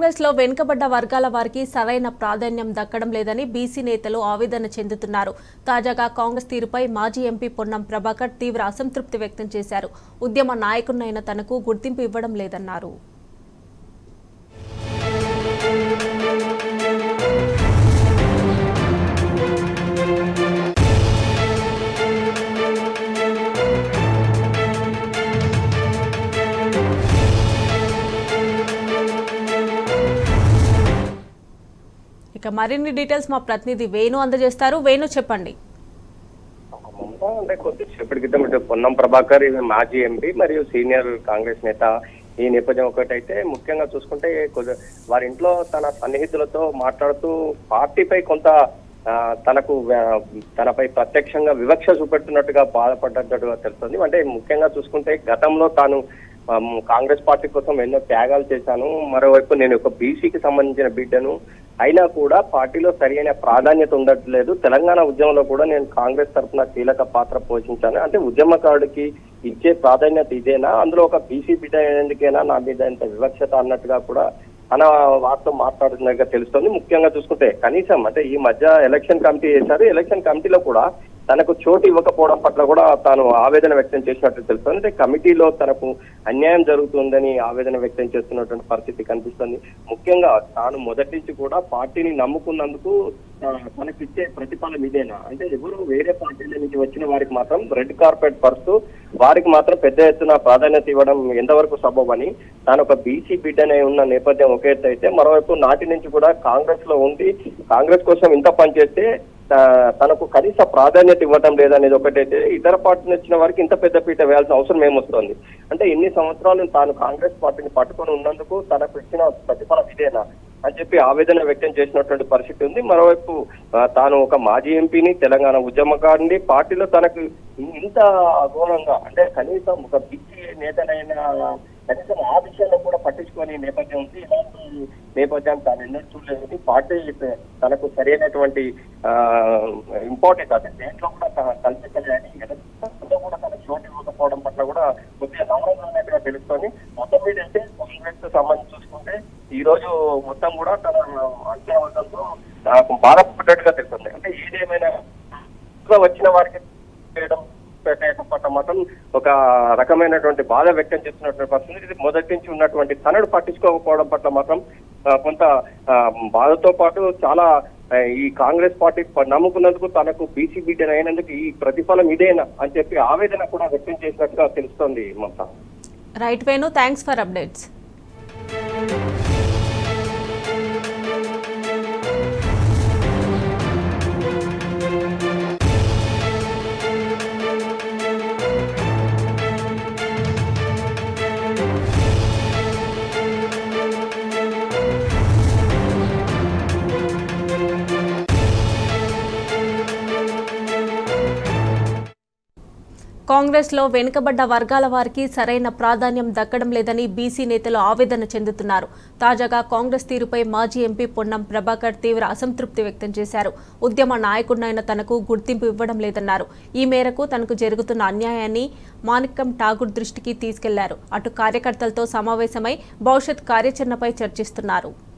కాంగ్రెస్ లో వెనుకబడ్డ వర్గాల వారికి సరైన ప్రాధాన్యం దక్కడం లేదని బీసీ నేతలు ఆవేదన చెందుతున్నారు తాజాగా కాంగ్రెస్ తీరుపై మాజీ ఎంపీ పొన్నం ప్రభాకర్ తీవ్ర అసంతృప్తి వ్యక్తం చేశారు ఉద్యమ నాయకుడినైన తనకు గుర్తింపు ఇవ్వడం లేదన్నారు ఇక మరిన్ని డీటెయిల్స్ మా ప్రతినిధి వేణు అందజేస్తారు వేణు చెప్పండి మమతా అంటే కొద్దిసేపటి క్రితం ఇటు పొన్నం ప్రభాకర్ ఈమె మాజీ ఎంపీ మరియు సీనియర్ కాంగ్రెస్ నేత ఈ నేపథ్యం ఒకటైతే ముఖ్యంగా చూసుకుంటే కొద్ది వారి ఇంట్లో తన సన్నిహితులతో మాట్లాడుతూ పార్టీపై కొంత ఆ, తనకు ఆ, తనపై ప్రత్యక్షంగా వివక్ష చూపెడుతున్నట్టుగా బాధపడ్డట్టుగా తెలుస్తుంది అంటే ముఖ్యంగా చూసుకుంటే గతంలో తాను ఆ, కాంగ్రెస్ పార్టీ కోసం ఎన్నో త్యాగాలు చేశాను మరోవైపు నేను ఒక బీసీకి సంబంధించిన బిడ్డను అయినా కూడా పార్టీలో సరైన ప్రాధాన్యత ఉండట్లేదు తెలంగాణ ఉద్యమంలో కూడా నేను కాంగ్రెస్ తరఫున కీలక పాత్ర పోషించాను అంటే ఉద్యమకారుడికి ఇచ్చే ప్రాధాన్యత ఇదేనా అందులో ఒక బీసీ బిడ్డ ఎందుకైనా నా మీద ఇంత వివక్షత అన్నట్టుగా కూడా తన వారితో మాట్లాడుతున్నట్టుగా తెలుస్తుంది ముఖ్యంగా చూసుకుంటే కనీసం అంటే ఈ మధ్య ఎలక్షన్ కమిటీ చేశారు ఎలక్షన్ కమిటీలో కూడా తనకు చోటు ఇవ్వకపోవడం పట్ల కూడా తాను ఆవేదన వ్యక్తం చేసినట్టు తెలుస్తుంది అంటే కమిటీలో తనకు అన్యాయం జరుగుతుందని ఆవేదన వ్యక్తం చేస్తున్నటువంటి పరిస్థితి కనిపిస్తుంది ముఖ్యంగా తాను మొదటి నుంచి కూడా పార్టీని నమ్ముకున్నందుకు ఆ, తనకు ఇచ్చే ప్రతిఫలం ఇదేనా అంటే ఎవరు వేరే పార్టీల నుంచి వచ్చిన వారికి మాత్రం రెడ్ కార్పెట్ పరుస్తూ వారికి మాత్రం పెద్ద ఎత్తున ప్రాధాన్యత ఇవ్వడం ఎంతవరకు సబబని తాను ఒక బీసీ బిడ్డనే ఉన్న నేపథ్యం ఒక ఎత్తు అయితే మరోవైపు నాటి నుంచి కూడా కాంగ్రెస్ లో ఉండి కాంగ్రెస్ కోసం ఇంత పనిచేస్తే ఆ, తనకు కనీస ప్రాధాన్యత ఇవ్వడం లేదనేది ఒకటైతే ఇతర పార్టీని వచ్చిన వారికి ఇంత పెద్ద పీట వేయాల్సిన అవసరం ఏమొస్తుంది అంటే ఇన్ని సంవత్సరాలు తాను కాంగ్రెస్ పార్టీని పట్టుకొని ఉన్నందుకు తనకు ఇచ్చిన ప్రతిఫలం ఇదేనా అని చెప్పి ఆవేదన వ్యక్తం చేసినటువంటి పరిస్థితి ఉంది మరోవైపు ఆ, తాను ఒక మాజీ ఎంపీని తెలంగాణ ఉద్యమకారుని పార్టీలో తనకు ఇంత అఘోరంగా అంటే కనీసం ఒక పిచ్చి నేతనైన కనీసం ఆ విషయంలో కూడా పట్టించుకొని నేపథ్యం ఉంది ఇలాంటి నేపథ్యం తాను ఎన్నో చూడలేదు పార్టీ తనకు సరైనటువంటి ఇంపార్టెంట్ అంటే దేంట్లో కూడా తన కల్పించలేని ఎలక్షన్లో కూడా తన చోటు ఇవ్వకపోవడం పట్ల కూడా కొద్దిగా నమ్మకం ఉన్నట్టుగా తెలుస్తుంది మొత్తం మీద అయితే కాంగ్రెస్ తో సంబంధించి చూసుకుంటే ఈ రోజు మొత్తం కూడా తన అంత్యవంతంతో నాకు బాధపడ్డట్టుగా తెలుస్తుంది అంటే ఏదేమైనా ఇంకా వచ్చిన వారికి చేయడం పెట్టేయడం పట్ల మాత్రం ఒక రకమైనటువంటి బాధ వ్యక్తం చేస్తున్నటువంటి పరిస్థితి ఇది మొదటి నుంచి ఉన్నటువంటి తనను పట్టించుకోకపోవడం పట్ల మాత్రం ఆ, కొంత ఆ, బాధతో పాటు చాలా ఆ, ఈ కాంగ్రెస్ పార్టీ ప- నమ్ముకున్నందుకు తనకు బీసీ బిడ్డను అయినందుకు ఈ ప్రతిఫలం ఇదేనా అని చెప్పి ఆవేదన కూడా వ్యక్తం చేసినట్టుగా తెలుస్తోంది Mamata right Venu thanks for updates Congress లో వెనుకబడ్డ వర్గాల వారికి సరైన ప్రాధాన్యం దక్కడం లేదని బీసీ నేతలు ఆవేదన చెందుతున్నారు తాజాగా కాంగ్రెస్ తీరుపై మాజీ ఎంపీ పొన్నం ప్రభాకర్ తీవ్ర అసంతృప్తి వ్యక్తం చేశారు ఉద్యమ నాయకుడినైన తనకు గుర్తింపు ఇవ్వడం లేదన్నారు ఈ మేరకు తనకు జరుగుతున్న అన్యాయాన్ని మాణిక్కం ఠాగూర్ దృష్టికి తీసుకెళ్లారు అటు కార్యకర్తలతో సమావేశమై భవిష్యత్ కార్యాచరణపై చర్చిస్తున్నారు